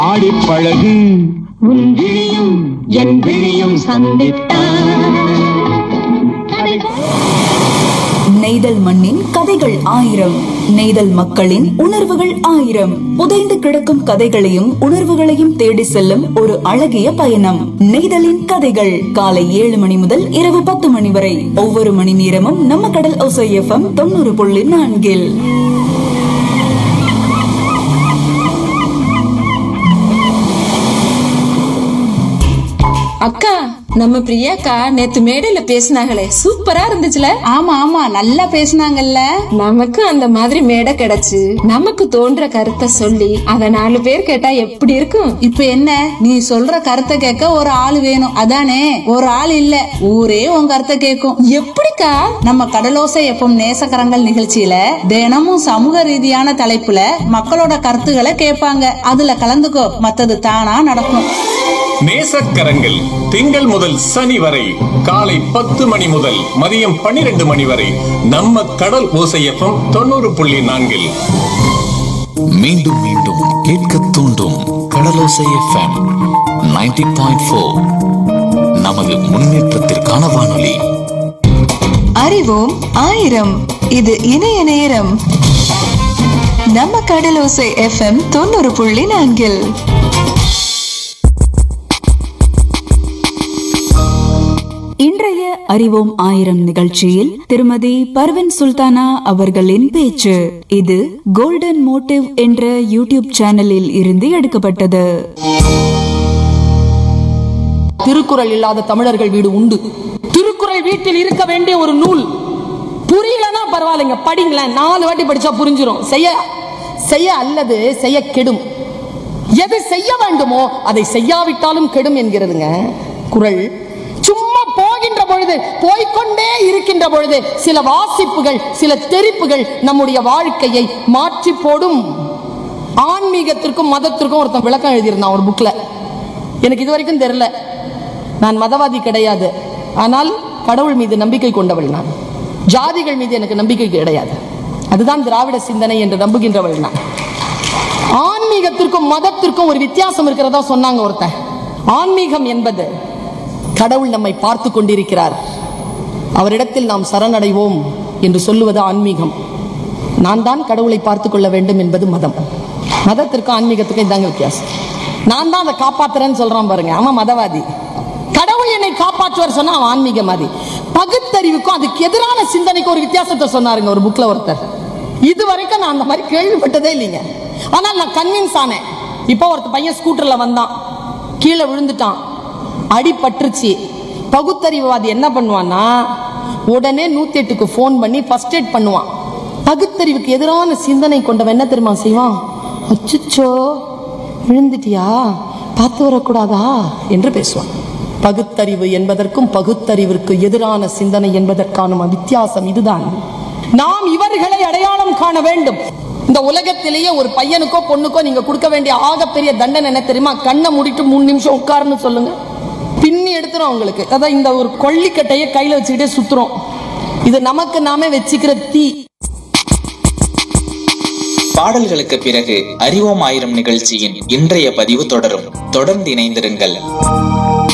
ஆடிப் பழகு உன் விழியும் என் விழியும் சந்தித்தான் நெய்தல் மண்ணின் கதைகள் ஆயிரம் நெய்தல் மக்களின் உணர்வுகள் ஆயிரம் புதைந்து கிடக்கும் கதைகளையும் உணர்வுகளையும் தேடி செல்லும் ஒரு அழகிய பயணம் நெய்தலின் கதைகள் காலை ஏழு மணி முதல் இரவு பத்து மணி வரை ஒவ்வொரு மணி நேரமும் நம்ம கடல் ஒசை எஃப்எம் தொண்ணூறு புள்ளி நான்கில் அக்கா நம்ம பிரியாக்கா நேத்து மேடையில பேசினாங்களே சூப்பரா இருந்துச்சுல ஆமா ஆமா நல்லா பேசுனாங்கல்ல நமக்கு அந்த மாதிரி மேடை கிடைச்சு நமக்கு தோன்ற கருத்தை சொல்லி அத நாலு பேர் கேட்டா எப்படி இருக்கும் இப்ப என்ன நீ சொல்ற கருத்தை கேட்க ஒரு ஆள் வேணும் அதானே ஒரு ஆள் இல்ல ஊரே உன் கருத்தை கேட்கும் எப்படிக்கா நம்ம கடலோசை எப்பம் நேசக்கரங்கள் நிகழ்ச்சியில தினமும் சமூக ரீதியான தலைப்புல மக்களோட கருத்துக்களை கேட்பாங்க அதுல கலந்துக்கோ மத்தது தானா நடக்கும் நேசக்கரங்கள் திங்கள் முதல் சனி வரை காலை பத்து மணி முதல் மதியம் பன்னிரண்டு மணி வரை நம்ம கடல் ஓசையப்பம் தொண்ணூறு புள்ளி நான்கில் மீண்டும் மீண்டும் கேட்க தூண்டும் Kadalosai FM ninety point four நமது முன்னேற்றத்திற்கான வானொலி அறிவோம் ஆயிரம் இது இணைய நேரம் நம்ம கடலோசை எஃப்எம் தொண்ணூறு புள்ளி நான்கில் இன்றைய அறிவோம் ஆயிரம் நிகழ்ச்சியில் திருமதி பர்வின் சுல்தானா அவர்களின் பேச்சு இது கோல்டன் மோட்டிவ் என்ற யூடியூப் சேனலில் இருந்து எடுக்கப்பட்டது திருக்குறள் இல்லாத தமிழர்கள் வீடு உண்டு திருக்குறள் வீட்டில் இருக்க வேண்டிய ஒரு நூல் புரியலன்னா பரவாயில்லைங்க படிங்களேன் நாலு வாட்டி படிச்சா புரிஞ்சிரும் செய்ய செய்ய அல்லது செய்ய கெடும் எது செய்ய வேண்டுமோ அதை செய்யாவிட்டாலும் கெடும் என்கிறதுங்க குறள் சும்மா போகின்ற பொழுது போய்க்கொண்டே இருக்கின்ற பொழுது சில வாசிப்புகள் சில தெரிப்புகள் நம்முடைய வாழ்க்கையை மாற்றி போடும் ஆன்மீகத்திற்கும் மதத்திற்கும் ஒருத்தன் விளக்கம் எழுதியிருந்தான் ஒரு புக்ல எனக்கு இது வரைக்கும் தெரியல நான் மதவாதி கிடையாது ஆனால் கடவுள் மீது நம்பிக்கை கொண்டவள் நான் ஜாதிகள் மீது எனக்கு நம்பிக்கை கிடையாது அதுதான் திராவிட சிந்தனை என்று நம்புகின்றவள் நான் ஆன்மீகத்திற்கும் மதத்திற்கும் ஒரு வித்தியாசம் இருக்கிறதா சொன்னாங்க ஒருத்தன் ஆன்மீகம் என்பது கடவுள் நம்மை பார்த்து கொண்டிருக்கிறார் அவரிடத்தில் நாம் சரணடைவோம் என்று சொல்லுவது ஆன்மீகம் நான் தான் கடவுளை பார்த்து கொள்ள வேண்டும் என்பது மதம் மதத்திற்கும் ஆன்மீகத்துக்கும் இதாங்க வித்தியாசம் நான் தான் அதை காப்பாத்துறேன்னு சொல்றான் பாருங்க அவன் மதவாதி கடவுள் என்னை காப்பாற்றுவார் சொன்னா அவன் ஆன்மீகவாதி பகுத்தறிவுக்கும் அதுக்கு எதிரான சிந்தனைக்கு ஒரு வித்தியாசத்தை சொன்னாருங்க ஒரு புக்ல ஒருத்தர் இது வரைக்கும் நான் அந்த மாதிரி கேள்விப்பட்டதே இல்லைங்க ஆனால் நான் கன்வின்ஸ் ஆனேன் இப்போ ஒருத்த பையன் ஸ்கூட்டர்ல வந்தான் கீழே விழுந்துட்டான் அடி பட்டுருச்சு பகுத்தறிவுவாதி என்ன பண்ணுவான்னா உடனே நூத்தி எட்டுக்கு ஃபோன் பண்ணி ஃபர்ஸ்ட் எய்ட் பண்ணுவான் பகுத்தறிவுக்கு எதிரான சிந்தனை கொண்டவன் என்ன தெரியுமா செய்வான் அச்சுச்சோ விழுந்துட்டியா பார்த்து வரக்கூடாதா என்று பேசுவான் பகுத்தறிவு என்பதற்கும் பகுத்தறிவிற்கு எதிரான சிந்தனை என்பதற்கான வித்தியாசம் இதுதான் நாம் இவர்களை அடையாளம் காண வேண்டும் இந்த உலகத்திலேயே ஒரு பையனுக்கோ பொண்ணுக்கோ நீங்க கொடுக்க வேண்டிய ஆகப்பெரிய தண்டனை என்ன தெரியுமா கண்ணை மூடிட்டு மூணு நிமிஷம் உட்காருன்னு சொல்லுங்க பின்னி எடுத்துரும் அவங்களுக்கு அதான் இந்த ஒரு கொள்ளிக்கட்டையை கையில வச்சுக்கிட்டே சுத்துறோம் இது நமக்கு நாமே வச்சுக்கிற தீ பாடல்களுக்கு பிறகு அறிவோம் ஆயிரம் நிகழ்ச்சியின் இன்றைய பதிவு தொடரும் தொடர்ந்து இணைந்திருங்கள்